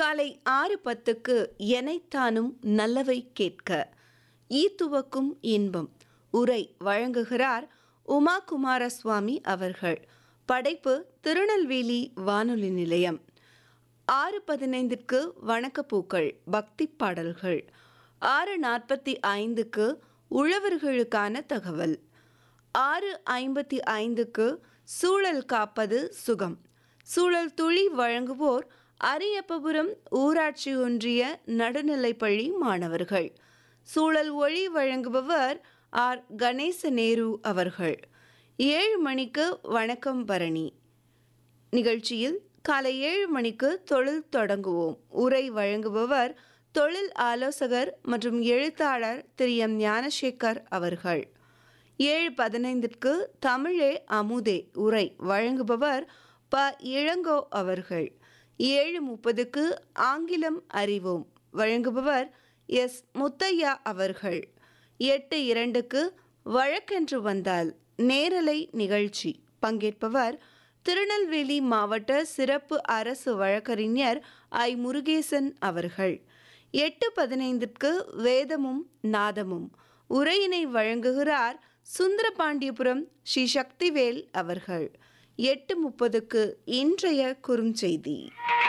காலை ஆறு பத்துக்கு எனைத்தானும் நல்லவை கேட்க ஈத்துவக்கும் இன்பம் உரை வழங்குகிறார் உமா குமாரசுவாமி அவர்கள் படைப்பு திருநெல்வேலி வானொலி நிலையம் ஆறு பதினைந்திற்கு வணக்கப்பூக்கள் பக்தி பாடல்கள் ஆறு நாற்பத்தி ஐந்துக்கு உழவர்களுக்கான தகவல் ஆறு ஐம்பத்தி ஐந்துக்கு சூழல் காப்பது சுகம் சூழல் துளி வழங்குவோர் அரியப்பபுரம் ஊராட்சி ஒன்றிய நடுநிலைப்பள்ளி மாணவர்கள் சூழல் ஒளி வழங்குபவர் ஆர் கணேச நேரு அவர்கள் ஏழு மணிக்கு வணக்கம் பரணி நிகழ்ச்சியில் காலை ஏழு மணிக்கு தொழில் தொடங்குவோம் உரை வழங்குபவர் தொழில் ஆலோசகர் மற்றும் எழுத்தாளர் திரு எம் ஞானசேகர் அவர்கள் ஏழு பதினைந்திற்கு தமிழே அமுதே உரை வழங்குபவர் ப இளங்கோ அவர்கள் ஏழு முப்பதுக்கு ஆங்கிலம் அறிவோம் வழங்குபவர் எஸ் முத்தையா அவர்கள் எட்டு இரண்டுக்கு வழக்கென்று வந்தால் நேரலை நிகழ்ச்சி பங்கேற்பவர் திருநெல்வேலி மாவட்ட சிறப்பு அரசு வழக்கறிஞர் ஐ முருகேசன் அவர்கள் எட்டு பதினைந்திற்கு வேதமும் நாதமும் உரையினை வழங்குகிறார் சுந்தரபாண்டியபுரம் ஸ்ரீ சக்திவேல் அவர்கள் எட்டு முப்பதுக்கு இன்றைய குறுஞ்செய்தி